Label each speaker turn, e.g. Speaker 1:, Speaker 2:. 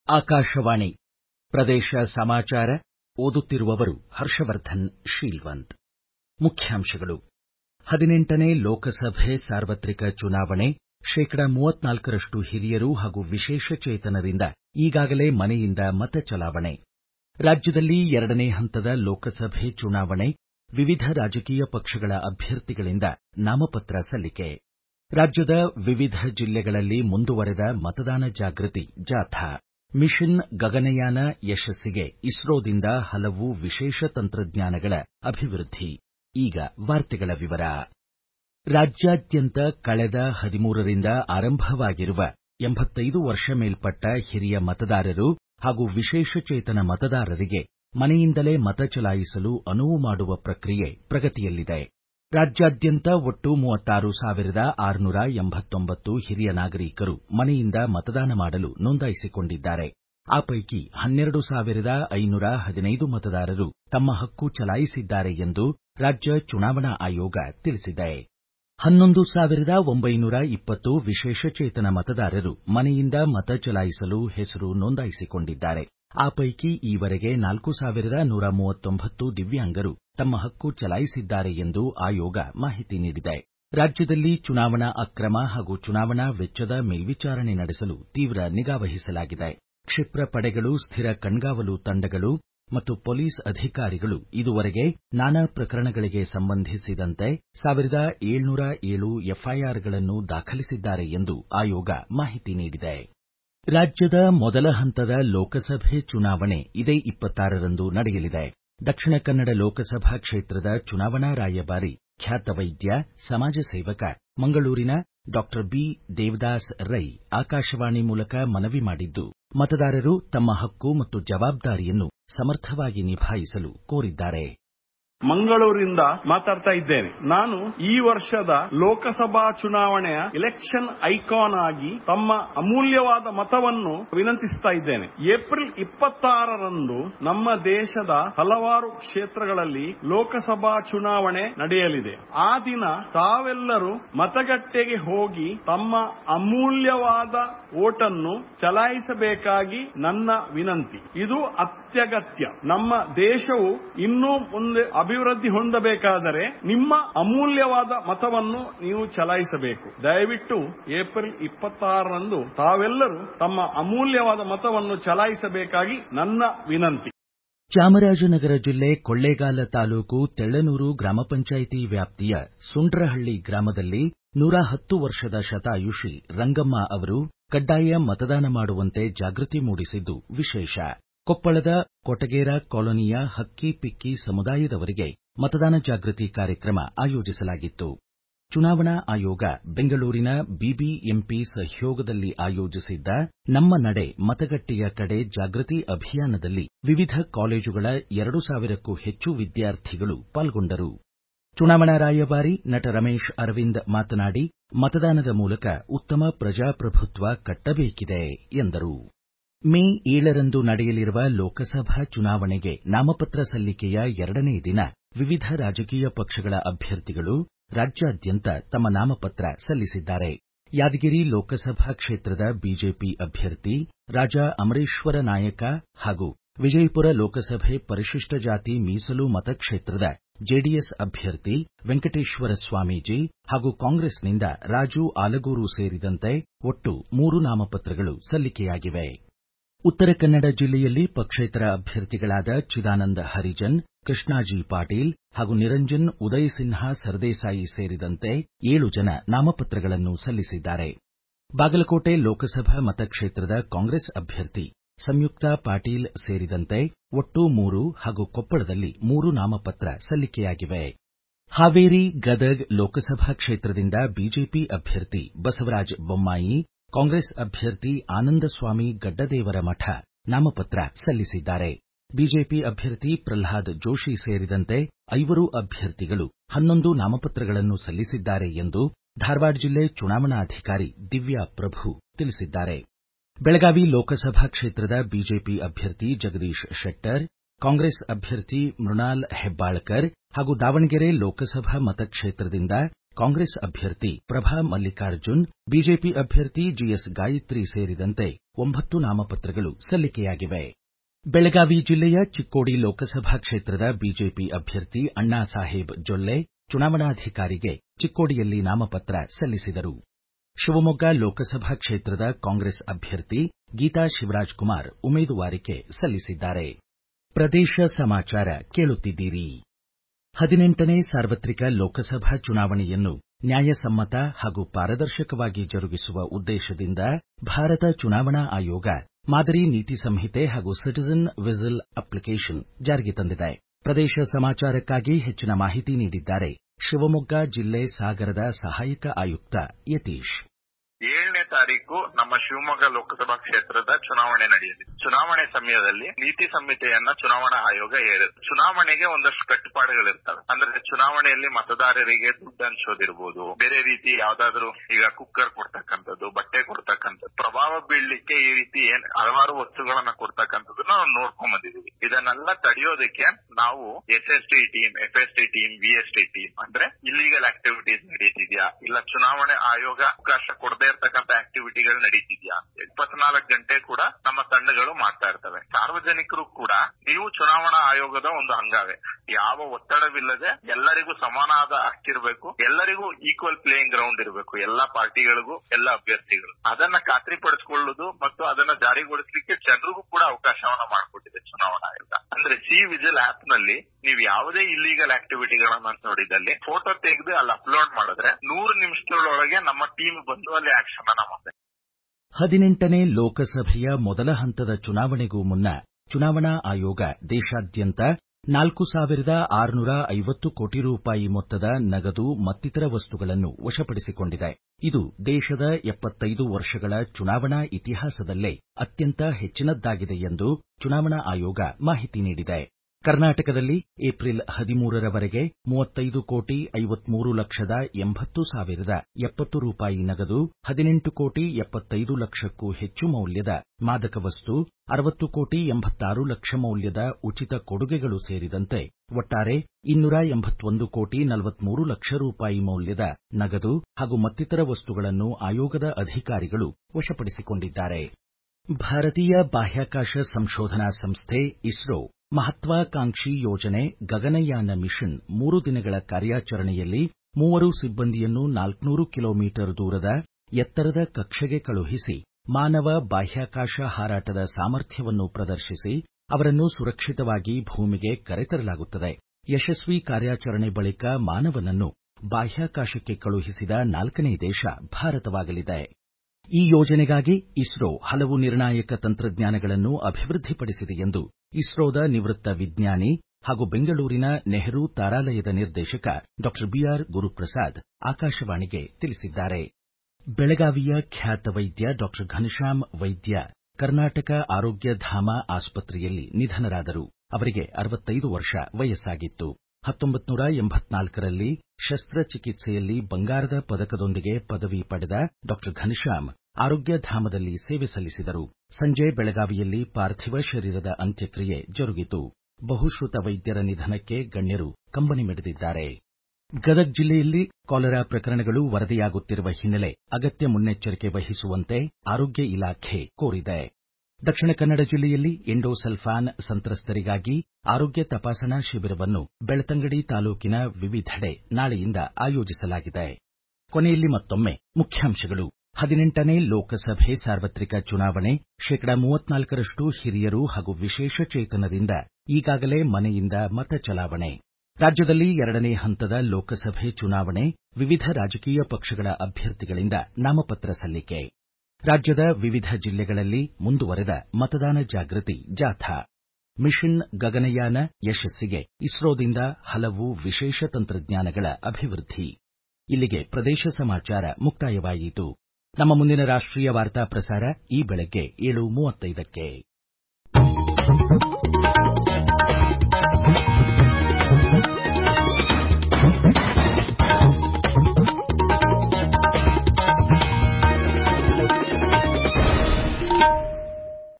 Speaker 1: ಆಕಾಶವಾಣಿ ಪ್ರದೇಶ ಸಮಾಚಾರ ಓದುತ್ತಿರುವವರು ಹರ್ಷವರ್ಧನ್ ಶೀಲ್ವಂತ್ ಮುಖ್ಯಾಂಶಗಳು ಹದಿನೆಂಟನೇ ಲೋಕಸಭೆ ಸಾರ್ವತ್ರಿಕ ಚುನಾವಣೆ ಶೇಕಡ ಮೂವತ್ನಾಲ್ಕರಷ್ಟು ಹಿರಿಯರು ಹಾಗೂ ವಿಶೇಷಚೇತನರಿಂದ ಈಗಾಗಲೇ ಮನೆಯಿಂದ ಮತ ಚಲಾವಣೆ ರಾಜ್ಯದಲ್ಲಿ ಎರಡನೇ ಹಂತದ ಲೋಕಸಭೆ ಚುನಾವಣೆ ವಿವಿಧ ರಾಜಕೀಯ ಪಕ್ಷಗಳ ಅಭ್ಯರ್ಥಿಗಳಿಂದ ನಾಮಪತ್ರ ಸಲ್ಲಿಕೆ ರಾಜ್ಯದ ವಿವಿಧ ಜಿಲ್ಲೆಗಳಲ್ಲಿ ಮುಂದುವರೆದ ಮತದಾನ ಜಾಗೃತಿ ಜಾಥಾ ಮಿಷನ್ ಗಗನಯಾನ ಯಶಸ್ಸಿಗೆ ಇಸ್ರೋದಿಂದ ಹಲವು ವಿಶೇಷ ತಂತ್ರಜ್ಞಾನಗಳ ಅಭಿವೃದ್ಧಿ ಈಗ ವಾರ್ತೆಗಳ ವಿವರ ರಾಜ್ಯಾದ್ಯಂತ ಕಳೆದ ಹದಿಮೂರರಿಂದ ಆರಂಭವಾಗಿರುವ ಎಂಬತ್ತೈದು ವರ್ಷ ಮೇಲ್ಪಟ್ಟ ಹಿರಿಯ ಮತದಾರರು ಹಾಗೂ ವಿಶೇಷಚೇತನ ಮತದಾರರಿಗೆ ಮನೆಯಿಂದಲೇ ಮತ ಚಲಾಯಿಸಲು ಅನುವು ಮಾಡುವ ಪ್ರಕ್ರಿಯೆ ಪ್ರಗತಿಯಲ್ಲಿದೆ ರಾಜ್ಯಾದ್ಯಂತ ಒಟ್ಟು ಮೂವತ್ತಾರು ಸಾವಿರದ ಆರುನೂರ ಎಂಬತ್ತೊಂಬತ್ತು ಹಿರಿಯ ನಾಗರಿಕರು ಮನೆಯಿಂದ ಮತದಾನ ಮಾಡಲು ನೋಂದಾಯಿಸಿಕೊಂಡಿದ್ದಾರೆ ಆ ಪೈಕಿ ಹನ್ನೆರಡು ಸಾವಿರದ ಐನೂರ ಹದಿನೈದು ಮತದಾರರು ತಮ್ಮ ಹಕ್ಕು ಚಲಾಯಿಸಿದ್ದಾರೆ ಎಂದು ರಾಜ್ಯ ಚುನಾವಣಾ ಆಯೋಗ ತಿಳಿಸಿದೆ ಹನ್ನೊಂದು ಸಾವಿರದ ಒಂಬೈನೂರ ಇಪ್ಪತ್ತು ವಿಶೇಷಚೇತನ ಮತದಾರರು ಮನೆಯಿಂದ ಮತ ಚಲಾಯಿಸಲು ಹೆಸರು ನೋಂದಾಯಿಸಿಕೊಂಡಿದ್ದಾರೆ ಆ ಪೈಕಿ ಈವರೆಗೆ ನಾಲ್ಕು ಸಾವಿರದ ನೂರ ಮೂವತ್ತೊಂಬತ್ತು ದಿವ್ಯಾಂಗರು ತಮ್ಮ ಹಕ್ಕು ಚಲಾಯಿಸಿದ್ದಾರೆ ಎಂದು ಆಯೋಗ ಮಾಹಿತಿ ನೀಡಿದೆ ರಾಜ್ಯದಲ್ಲಿ ಚುನಾವಣಾ ಅಕ್ರಮ ಹಾಗೂ ಚುನಾವಣಾ ವೆಚ್ಚದ ಮೇಲ್ವಿಚಾರಣೆ ನಡೆಸಲು ತೀವ್ರ ನಿಗಾ ವಹಿಸಲಾಗಿದೆ ಕ್ಷಿಪ್ರ ಪಡೆಗಳು ಸ್ಥಿರ ಕಣ್ಗಾವಲು ತಂಡಗಳು ಮತ್ತು ಪೊಲೀಸ್ ಅಧಿಕಾರಿಗಳು ಇದುವರೆಗೆ ನಾನಾ ಪ್ರಕರಣಗಳಿಗೆ ಸಂಬಂಧಿಸಿದಂತೆ ಸಾವಿರದ ಏಳ್ನೂರ ಏಳು ಎಫ್ಐಆರ್ಗಳನ್ನು ದಾಖಲಿಸಿದ್ದಾರೆ ಎಂದು ಆಯೋಗ ಮಾಹಿತಿ ನೀಡಿದೆ ರಾಜ್ಯದ ಮೊದಲ ಹಂತದ ಲೋಕಸಭೆ ಚುನಾವಣೆ ಇದೇ ಇಪ್ಪತ್ತಾರರಂದು ನಡೆಯಲಿದೆ ದಕ್ಷಿಣ ಕನ್ನಡ ಲೋಕಸಭಾ ಕ್ಷೇತ್ರದ ಚುನಾವಣಾ ರಾಯಭಾರಿ ಖ್ಯಾತ ವೈದ್ಯ ಸಮಾಜ ಸೇವಕ ಮಂಗಳೂರಿನ ಡಾಕ್ಟರ್ ಬಿ ದೇವದಾಸ್ ರೈ ಆಕಾಶವಾಣಿ ಮೂಲಕ ಮನವಿ ಮಾಡಿದ್ದು ಮತದಾರರು ತಮ್ಮ ಹಕ್ಕು ಮತ್ತು ಜವಾಬ್ದಾರಿಯನ್ನು ಸಮರ್ಥವಾಗಿ ನಿಭಾಯಿಸಲು ಕೋರಿದ್ದಾರೆ
Speaker 2: ಮಂಗಳೂರಿಂದ ಮಾತಾಡ್ತಾ ಇದ್ದೇನೆ ನಾನು ಈ ವರ್ಷದ ಲೋಕಸಭಾ ಚುನಾವಣೆಯ ಎಲೆಕ್ಷನ್ ಐಕಾನ್ ಆಗಿ ತಮ್ಮ ಅಮೂಲ್ಯವಾದ ಮತವನ್ನು ವಿನಂತಿಸ್ತಾ ಇದ್ದೇನೆ ಏಪ್ರಿಲ್ ಇಪ್ಪತ್ತಾರರಂದು ನಮ್ಮ ದೇಶದ ಹಲವಾರು ಕ್ಷೇತ್ರಗಳಲ್ಲಿ ಲೋಕಸಭಾ ಚುನಾವಣೆ ನಡೆಯಲಿದೆ ಆ ದಿನ ತಾವೆಲ್ಲರೂ ಮತಗಟ್ಟೆಗೆ ಹೋಗಿ ತಮ್ಮ ಅಮೂಲ್ಯವಾದ ಓಟನ್ನು ಚಲಾಯಿಸಬೇಕಾಗಿ ನನ್ನ ವಿನಂತಿ ಇದು ಅತ್ಯಗತ್ಯ ನಮ್ಮ ದೇಶವು ಇನ್ನೂ ಮುಂದೆ ಅಭಿವೃದ್ಧಿ ಹೊಂದಬೇಕಾದರೆ ನಿಮ್ಮ ಅಮೂಲ್ಯವಾದ ಮತವನ್ನು ನೀವು ಚಲಾಯಿಸಬೇಕು ದಯವಿಟ್ಟು ಏಪ್ರಿಲ್ ಇಪ್ಪತ್ತಾರರಂದು ತಾವೆಲ್ಲರೂ ತಮ್ಮ ಅಮೂಲ್ಯವಾದ ಮತವನ್ನು ಚಲಾಯಿಸಬೇಕಾಗಿ ನನ್ನ ವಿನಂತಿ
Speaker 1: ಚಾಮರಾಜನಗರ ಜಿಲ್ಲೆ ಕೊಳ್ಳೇಗಾಲ ತಾಲೂಕು ತೆಳ್ಳನೂರು ಗ್ರಾಮ ಪಂಚಾಯಿತಿ ವ್ಯಾಪ್ತಿಯ ಸುಂಡ್ರಹಳ್ಳಿ ಗ್ರಾಮದಲ್ಲಿ ನೂರ ಹತ್ತು ವರ್ಷದ ಶತಾಯುಷಿ ರಂಗಮ್ಮ ಅವರು ಕಡ್ಡಾಯ ಮತದಾನ ಮಾಡುವಂತೆ ಜಾಗೃತಿ ಮೂಡಿಸಿದ್ದು ವಿಶೇಷ ಕೊಪ್ಪಳದ ಕೊಟಗೇರ ಕಾಲೋನಿಯ ಹಕ್ಕಿ ಪಿಕ್ಕಿ ಸಮುದಾಯದವರಿಗೆ ಮತದಾನ ಜಾಗೃತಿ ಕಾರ್ಯಕ್ರಮ ಆಯೋಜಿಸಲಾಗಿತ್ತು ಚುನಾವಣಾ ಆಯೋಗ ಬೆಂಗಳೂರಿನ ಬಿಬಿಎಂಪಿ ಸಹಯೋಗದಲ್ಲಿ ಆಯೋಜಿಸಿದ್ದ ನಮ್ಮ ನಡೆ ಮತಗಟ್ಟೆಯ ಕಡೆ ಜಾಗೃತಿ ಅಭಿಯಾನದಲ್ಲಿ ವಿವಿಧ ಕಾಲೇಜುಗಳ ಎರಡು ಸಾವಿರಕ್ಕೂ ಹೆಚ್ಚು ವಿದ್ಯಾರ್ಥಿಗಳು ಪಾಲ್ಗೊಂಡರು ಚುನಾವಣಾ ರಾಯಭಾರಿ ನಟ ರಮೇಶ್ ಅರವಿಂದ್ ಮಾತನಾಡಿ ಮತದಾನದ ಮೂಲಕ ಉತ್ತಮ ಪ್ರಜಾಪ್ರಭುತ್ವ ಕಟ್ಟಬೇಕಿದೆ ಎಂದರು ಮೇ ಏಳರಂದು ನಡೆಯಲಿರುವ ಲೋಕಸಭಾ ಚುನಾವಣೆಗೆ ನಾಮಪತ್ರ ಸಲ್ಲಿಕೆಯ ಎರಡನೇ ದಿನ ವಿವಿಧ ರಾಜಕೀಯ ಪಕ್ಷಗಳ ಅಭ್ಯರ್ಥಿಗಳು ರಾಜ್ಯಾದ್ಯಂತ ತಮ್ಮ ನಾಮಪತ್ರ ಸಲ್ಲಿಸಿದ್ದಾರೆ ಯಾದಗಿರಿ ಲೋಕಸಭಾ ಕ್ಷೇತ್ರದ ಬಿಜೆಪಿ ಅಭ್ಯರ್ಥಿ ರಾಜಾ ಅಮರೇಶ್ವರ ನಾಯಕ ಹಾಗೂ ವಿಜಯಪುರ ಲೋಕಸಭೆ ಪರಿಶಿಷ್ಟ ಜಾತಿ ಮೀಸಲು ಮತಕ್ಷೇತ್ರದ ಜೆಡಿಎಸ್ ಅಭ್ಯರ್ಥಿ ವೆಂಕಟೇಶ್ವರ ಸ್ವಾಮೀಜಿ ಹಾಗೂ ಕಾಂಗ್ರೆಸ್ನಿಂದ ರಾಜು ಆಲಗೂರು ಸೇರಿದಂತೆ ಒಟ್ಟು ಮೂರು ನಾಮಪತ್ರಗಳು ಸಲ್ಲಿಕೆಯಾಗಿವೆ ಉತ್ತರ ಕನ್ನಡ ಜಿಲ್ಲೆಯಲ್ಲಿ ಪಕ್ಷೇತರ ಅಭ್ಯರ್ಥಿಗಳಾದ ಚಿದಾನಂದ ಹರಿಜನ್ ಕೃಷ್ಣಾಜಿ ಪಾಟೀಲ್ ಹಾಗೂ ನಿರಂಜನ್ ಉದಯ್ ಸಿನ್ಹಾ ಸರ್ದೇಸಾಯಿ ಸೇರಿದಂತೆ ಏಳು ಜನ ನಾಮಪತ್ರಗಳನ್ನು ಸಲ್ಲಿಸಿದ್ದಾರೆ ಬಾಗಲಕೋಟೆ ಲೋಕಸಭಾ ಮತಕ್ಷೇತ್ರದ ಕಾಂಗ್ರೆಸ್ ಅಭ್ಯರ್ಥಿ ಸಂಯುಕ್ತಾ ಪಾಟೀಲ್ ಸೇರಿದಂತೆ ಒಟ್ಟು ಮೂರು ಹಾಗೂ ಕೊಪ್ಪಳದಲ್ಲಿ ಮೂರು ನಾಮಪತ್ರ ಸಲ್ಲಿಕೆಯಾಗಿವೆ ಹಾವೇರಿ ಗದಗ್ ಲೋಕಸಭಾ ಕ್ಷೇತ್ರದಿಂದ ಬಿಜೆಪಿ ಅಭ್ಯರ್ಥಿ ಬಸವರಾಜ ಬೊಮ್ಮಾಯಿ ಕಾಂಗ್ರೆಸ್ ಅಭ್ಯರ್ಥಿ ಆನಂದಸ್ವಾಮಿ ಗಡ್ಡದೇವರ ಮಠ ನಾಮಪತ್ರ ಸಲ್ಲಿಸಿದ್ದಾರೆ ಬಿಜೆಪಿ ಅಭ್ಯರ್ಥಿ ಪ್ರಲ್ಹಾದ್ ಜೋಶಿ ಸೇರಿದಂತೆ ಐವರು ಅಭ್ಯರ್ಥಿಗಳು ಹನ್ನೊಂದು ನಾಮಪತ್ರಗಳನ್ನು ಸಲ್ಲಿಸಿದ್ದಾರೆ ಎಂದು ಧಾರವಾಡ ಜಿಲ್ಲೆ ಚುನಾವಣಾಧಿಕಾರಿ ದಿವ್ಯಾ ಪ್ರಭು ತಿಳಿಸಿದ್ದಾರೆ ಬೆಳಗಾವಿ ಲೋಕಸಭಾ ಕ್ಷೇತ್ರದ ಬಿಜೆಪಿ ಅಭ್ಯರ್ಥಿ ಜಗದೀಶ್ ಶೆಟ್ಟರ್ ಕಾಂಗ್ರೆಸ್ ಅಭ್ಯರ್ಥಿ ಮೃಣಾಲ್ ಹೆಬ್ಬಾಳ್ಕರ್ ಹಾಗೂ ದಾವಣಗೆರೆ ಲೋಕಸಭಾ ಮತಕ್ಷೇತ್ರದಿಂದ ಕಾಂಗ್ರೆಸ್ ಅಭ್ಯರ್ಥಿ ಪ್ರಭಾ ಮಲ್ಲಿಕಾರ್ಜುನ್ ಬಿಜೆಪಿ ಅಭ್ಯರ್ಥಿ ಜಿಎಸ್ ಗಾಯತ್ರಿ ಸೇರಿದಂತೆ ಒಂಬತ್ತು ನಾಮಪತ್ರಗಳು ಸಲ್ಲಿಕೆಯಾಗಿವೆ ಬೆಳಗಾವಿ ಜಿಲ್ಲೆಯ ಚಿಕ್ಕೋಡಿ ಲೋಕಸಭಾ ಕ್ಷೇತ್ರದ ಬಿಜೆಪಿ ಅಭ್ಯರ್ಥಿ ಅಣ್ಣಾಸಾಹೇಬ್ ಜೊಲ್ಲೆ ಚುನಾವಣಾಧಿಕಾರಿಗೆ ಚಿಕ್ಕೋಡಿಯಲ್ಲಿ ನಾಮಪತ್ರ ಸಲ್ಲಿಸಿದರು ಶಿವಮೊಗ್ಗ ಲೋಕಸಭಾ ಕ್ಷೇತ್ರದ ಕಾಂಗ್ರೆಸ್ ಅಭ್ಯರ್ಥಿ ಗೀತಾ ಶಿವರಾಜ್ಕುಮಾರ್ ಉಮೇದುವಾರಿಕೆ ಸಲ್ಲಿಸಿದ್ದಾರೆ ಪ್ರದೇಶ ಸಮಾಚಾರ ಕೇಳುತ್ತಿದ್ದೀರಿ ಹದಿನೆಂಟನೇ ಸಾರ್ವತ್ರಿಕ ಲೋಕಸಭಾ ಚುನಾವಣೆಯನ್ನು ನ್ಯಾಯಸಮ್ಮತ ಹಾಗೂ ಪಾರದರ್ಶಕವಾಗಿ ಜರುಗಿಸುವ ಉದ್ದೇಶದಿಂದ ಭಾರತ ಚುನಾವಣಾ ಆಯೋಗ ಮಾದರಿ ನೀತಿ ಸಂಹಿತೆ ಹಾಗೂ ಸಿಟಿಜನ್ ವಿಜಿಲ್ ಅಪ್ಲಿಕೇಶನ್ ಜಾರಿಗೆ ತಂದಿದೆ ಪ್ರದೇಶ ಸಮಾಚಾರಕ್ಕಾಗಿ ಹೆಚ್ಚಿನ ಮಾಹಿತಿ ನೀಡಿದ್ದಾರೆ ಶಿವಮೊಗ್ಗ ಜಿಲ್ಲೆ ಸಾಗರದ ಸಹಾಯಕ ಆಯುಕ್ತ ಯತೀಶ್
Speaker 3: ಏಳನೇ ತಾರೀಕು ನಮ್ಮ ಶಿವಮೊಗ್ಗ ಲೋಕಸಭಾ ಕ್ಷೇತ್ರದ ಚುನಾವಣೆ ನಡೆಯಲಿದೆ ಚುನಾವಣೆ ಸಮಯದಲ್ಲಿ ನೀತಿ ಸಂಹಿತೆಯನ್ನ ಚುನಾವಣಾ ಆಯೋಗ ಹೇಳಿದೆ ಚುನಾವಣೆಗೆ ಒಂದಷ್ಟು ಕಟ್ಟುಪಾಡುಗಳಿರ್ತವೆ ಅಂದ್ರೆ ಚುನಾವಣೆಯಲ್ಲಿ ಮತದಾರರಿಗೆ ದುಡ್ಡು ಹಂಚೋದಿರ್ಬೋದು ಬೇರೆ ರೀತಿ ಯಾವ್ದಾದ್ರು ಈಗ ಕುಕ್ಕರ್ ಕೊಡ್ತಕ್ಕಂಥದ್ದು ಬಟ್ಟೆ ಕೊಡ್ತಕ್ಕಂಥದ್ದು ಪ್ರಭಾವ ಬೀಳ್ಲಿಕ್ಕೆ ಈ ರೀತಿ ಏನ್ ಹಲವಾರು ವಸ್ತುಗಳನ್ನ ಕೊಡ್ತಕ್ಕಂಥದ್ದನ್ನ ನಾವು ನೋಡ್ಕೊಂಡ್ ಬಂದಿದೀವಿ ಇದನ್ನೆಲ್ಲ ತಡೆಯೋದಕ್ಕೆ ನಾವು S S T team F S T team V S T team ಅಂದ್ರೆ ಇಲ್ಲಿಗಲ್ ಆಕ್ಟಿವಿಟೀಸ್ ನಡೀತಿದ್ಯಾ ಇಲ್ಲ ಚುನಾವಣೆ ಆಯೋಗ ಅವಕಾಶ ಕೊಡದೇ ಇರ್ತಕ್ಕಂಥ ಆಕ್ಟಿವಿಟಿಗಳು ನಡೀತಿದ್ಯಾ ಇಪ್ಪತ್ನಾಲ್ಕು ಗಂಟೆ ಕೂಡ ನಮ್ಮ ತಂಡಗಳು ಮಾಡ್ತಾ ಇರ್ತವೆ ಸಾರ್ವಜನಿಕರು ಕೂಡ ನೀವು ಚುನಾವಣಾ ಆಯೋಗದ ಒಂದು ಅಂಗವೇ ಯಾವ ಒತ್ತಡವಿಲ್ಲದೆ ಎಲ್ಲರಿಗೂ ಸಮಾನವಾದ ಹಕ್ಕಿರ್ಬೇಕು ಎಲ್ಲರಿಗೂ ಈಕ್ವಲ್ ಪ್ಲೇಯಿಂಗ್ ಗ್ರೌಂಡ್ ಇರಬೇಕು ಎಲ್ಲಾ ಪಾರ್ಟಿಗಳಿಗೂ ಎಲ್ಲ ಅಭ್ಯರ್ಥಿಗಳು ಅದನ್ನ ಖಾತ್ರಿಪಡಿಸಿಕೊಳ್ಳುವುದು ಮತ್ತು ಅದನ್ನ ಜಾರಿಗೊಳಿಸಲಿಕ್ಕೆ ಜನರಿಗೂ ಕೂಡ ಅವಕಾಶವನ್ನ ಮಾಡಿಕೊಟ್ಟಿದೆ ಚುನಾವಣಾ ಆಯೋಗ ಅಂದ್ರೆ ಸಿ ವಿಜಿಲ್ ಆಪ್ ನಲ್ಲಿ ನೀವು ಯಾವುದೇ ಇಲ್ಲಿಗಲ್ ಆಕ್ಟಿವಿಟಿಗಳನ್ನ ನೋಡಿದಲ್ಲಿ ಫೋಟೋ ತೆಗೆದು ಅಲ್ಲಿ ಅಪ್ಲೋಡ್ ಮಾಡಿದ್ರೆ ನೂರು ನಿಮಿಷದೊಳಗೆ ನಮ್ಮ ಟೀಮ್ ಬಂದು ಅಲ್ಲಿ ಆಕ್ಷನ್ ಅನ್ನ ಮಾಡ್ತಾರೆ
Speaker 1: ಹದಿನೆಂಟನೇ ಲೋಕಸಭೆಯ ಮೊದಲ ಹಂತದ ಚುನಾವಣೆಗೂ ಮುನ್ನ ಚುನಾವಣಾ ಆಯೋಗ ದೇಶಾದ್ಯಂತ ನಾಲ್ಕು ಸಾವಿರದ ಆರುನೂರ ಐವತ್ತು ಕೋಟಿ ರೂಪಾಯಿ ಮೊತ್ತದ ನಗದು ಮತ್ತಿತರ ವಸ್ತುಗಳನ್ನು ವಶಪಡಿಸಿಕೊಂಡಿದೆ ಇದು ದೇಶದ ಎಪ್ಪತ್ತೈದು ವರ್ಷಗಳ ಚುನಾವಣಾ ಇತಿಹಾಸದಲ್ಲೇ ಅತ್ಯಂತ ಹೆಚ್ಚಿನದ್ದಾಗಿದೆ ಎಂದು ಚುನಾವಣಾ ಆಯೋಗ ಮಾಹಿತಿ ನೀಡಿದೆ ಕರ್ನಾಟಕದಲ್ಲಿ ಏಪ್ರಿಲ್ ಹದಿಮೂರರವರೆಗೆ ಮೂವತ್ತೈದು ಕೋಟಿ ಐವತ್ಮೂರು ಲಕ್ಷದ ಎಂಬತ್ತು ಸಾವಿರದ ಎಪ್ಪತ್ತು ರೂಪಾಯಿ ನಗದು ಹದಿನೆಂಟು ಕೋಟಿ ಎಪ್ಪತ್ತೈದು ಲಕ್ಷಕ್ಕೂ ಹೆಚ್ಚು ಮೌಲ್ಯದ ಮಾದಕ ವಸ್ತು ಅರವತ್ತು ಕೋಟಿ ಎಂಬತ್ತಾರು ಲಕ್ಷ ಮೌಲ್ಯದ ಉಚಿತ ಕೊಡುಗೆಗಳು ಸೇರಿದಂತೆ ಒಟ್ಟಾರೆ ಇನ್ನೂರ ಎಂಬತ್ತೊಂದು ಕೋಟಿ ನಲವತ್ಮೂರು ಲಕ್ಷ ರೂಪಾಯಿ ಮೌಲ್ಯದ ನಗದು ಹಾಗೂ ಮತ್ತಿತರ ವಸ್ತುಗಳನ್ನು ಆಯೋಗದ ಅಧಿಕಾರಿಗಳು ವಶಪಡಿಸಿಕೊಂಡಿದ್ದಾರೆ ಭಾರತೀಯ ಬಾಹ್ಯಾಕಾಶ ಸಂಶೋಧನಾ ಸಂಸ್ಥೆ ಇಸ್ರೋ ಮಹತ್ವಾಕಾಂಕ್ಷಿ ಯೋಜನೆ ಗಗನಯಾನ ಮಿಷನ್ ಮೂರು ದಿನಗಳ ಕಾರ್ಯಾಚರಣೆಯಲ್ಲಿ ಮೂವರು ಸಿಬ್ಬಂದಿಯನ್ನು ನಾಲ್ಕುನೂರು ಕಿಲೋಮೀಟರ್ ದೂರದ ಎತ್ತರದ ಕಕ್ಷೆಗೆ ಕಳುಹಿಸಿ ಮಾನವ ಬಾಹ್ಯಾಕಾಶ ಹಾರಾಟದ ಸಾಮರ್ಥ್ಯವನ್ನು ಪ್ರದರ್ಶಿಸಿ ಅವರನ್ನು ಸುರಕ್ಷಿತವಾಗಿ ಭೂಮಿಗೆ ಕರೆತರಲಾಗುತ್ತದೆ ಯಶಸ್ವಿ ಕಾರ್ಯಾಚರಣೆ ಬಳಿಕ ಮಾನವನನ್ನು ಬಾಹ್ಯಾಕಾಶಕ್ಕೆ ಕಳುಹಿಸಿದ ನಾಲ್ಕನೇ ದೇಶ ಭಾರತವಾಗಲಿದೆ ಈ ಯೋಜನೆಗಾಗಿ ಇಸ್ರೋ ಹಲವು ನಿರ್ಣಾಯಕ ತಂತ್ರಜ್ಞಾನಗಳನ್ನು ಅಭಿವೃದ್ಧಿಪಡಿಸಿದೆ ಎಂದು ಇಸ್ರೋದ ನಿವೃತ್ತ ವಿಜ್ಞಾನಿ ಹಾಗೂ ಬೆಂಗಳೂರಿನ ನೆಹರು ತಾರಾಲಯದ ನಿರ್ದೇಶಕ ಡಾ ಬಿಆರ್ ಗುರುಪ್ರಸಾದ್ ಆಕಾಶವಾಣಿಗೆ ತಿಳಿಸಿದ್ದಾರೆ ಬೆಳಗಾವಿಯ ಖ್ಯಾತ ವೈದ್ಯ ಡಾ ಘನಶ್ಯಾಮ್ ವೈದ್ಯ ಕರ್ನಾಟಕ ಆರೋಗ್ಯ ಧಾಮ ಆಸ್ಪತ್ರೆಯಲ್ಲಿ ನಿಧನರಾದರು ಅವರಿಗೆ ಅರವತ್ತೈದು ವರ್ಷ ವಯಸ್ಸಾಗಿತ್ತು ಹತ್ತೊಂಬತ್ತು ನೂರ ಎಂಬತ್ನಾಲ್ಕರಲ್ಲಿ ಶಸ್ತ್ರಚಿಕಿತ್ಸೆಯಲ್ಲಿ ಬಂಗಾರದ ಪದಕದೊಂದಿಗೆ ಪದವಿ ಪಡೆದ ಡಾ ಘನಶ್ಯಾಮ್ ಆರೋಗ್ಯ ಧಾಮದಲ್ಲಿ ಸೇವೆ ಸಲ್ಲಿಸಿದರು ಸಂಜೆ ಬೆಳಗಾವಿಯಲ್ಲಿ ಪಾರ್ಥಿವ ಶರೀರದ ಅಂತ್ಯಕ್ರಿಯೆ ಜರುಗಿತು ಬಹುಶ್ರುತ ವೈದ್ಯರ ನಿಧನಕ್ಕೆ ಗಣ್ಯರು ಕಂಬನಿ ಮಿಡಿದಿದ್ದಾರೆ ಗದಗ ಜಿಲ್ಲೆಯಲ್ಲಿ ಕಾಲರಾ ಪ್ರಕರಣಗಳು ವರದಿಯಾಗುತ್ತಿರುವ ಹಿನ್ನೆಲೆ ಅಗತ್ಯ ಮುನ್ನೆಚ್ಚರಿಕೆ ವಹಿಸುವಂತೆ ಆರೋಗ್ಯ ಇಲಾಖೆ ಕೋರಿದೆ ದಕ್ಷಿಣ ಕನ್ನಡ ಜಿಲ್ಲೆಯಲ್ಲಿ ಎಂಡೋಸಲ್ಫಾನ್ ಸಂತ್ರಸ್ತರಿಗಾಗಿ ಆರೋಗ್ಯ ತಪಾಸಣಾ ಶಿಬಿರವನ್ನು ಬೆಳ್ತಂಗಡಿ ತಾಲೂಕಿನ ವಿವಿಧೆಡೆ ನಾಳೆಯಿಂದ ಆಯೋಜಿಸಲಾಗಿದೆ ಕೊನೆಯಲ್ಲಿ ಮತ್ತೊಮ್ಮೆ ಮುಖ್ಯಾಂಶಗಳು ಹದಿನೆಂಟನೇ ಲೋಕಸಭೆ ಸಾರ್ವತ್ರಿಕ ಚುನಾವಣೆ ಶೇಕಡಾ ಮೂವತ್ನಾಲ್ಕರಷ್ಟು ಹಿರಿಯರು ಹಾಗೂ ವಿಶೇಷಚೇತನರಿಂದ ಈಗಾಗಲೇ ಮನೆಯಿಂದ ಮತ ಚಲಾವಣೆ ರಾಜ್ಯದಲ್ಲಿ ಎರಡನೇ ಹಂತದ ಲೋಕಸಭೆ ಚುನಾವಣೆ ವಿವಿಧ ರಾಜಕೀಯ ಪಕ್ಷಗಳ ಅಭ್ಯರ್ಥಿಗಳಿಂದ ನಾಮಪತ್ರ ಸಲ್ಲಿಕೆ ರಾಜ್ಯದ ವಿವಿಧ ಜಿಲ್ಲೆಗಳಲ್ಲಿ ಮುಂದುವರೆದ ಮತದಾನ ಜಾಗೃತಿ ಜಾಥಾ ಮಿಷನ್ ಗಗನಯಾನ ಯಶಸ್ಸಿಗೆ ಇಸ್ರೋದಿಂದ ಹಲವು ವಿಶೇಷ ತಂತ್ರಜ್ಞಾನಗಳ ಅಭಿವೃದ್ಧಿ ಇಲ್ಲಿಗೆ ಪ್ರದೇಶ ಸಮಾಚಾರ ಮುಕ್ತಾಯವಾಯಿತು ನಮ್ಮ ಮುಂದಿನ ರಾಷ್ಟ್ರೀಯ ವಾರ್ತಾ ಪ್ರಸಾರ ಈ ಬೆಳಗ್ಗೆ ಏಳು ಮೂವತ್ತೈದಕ್ಕೆ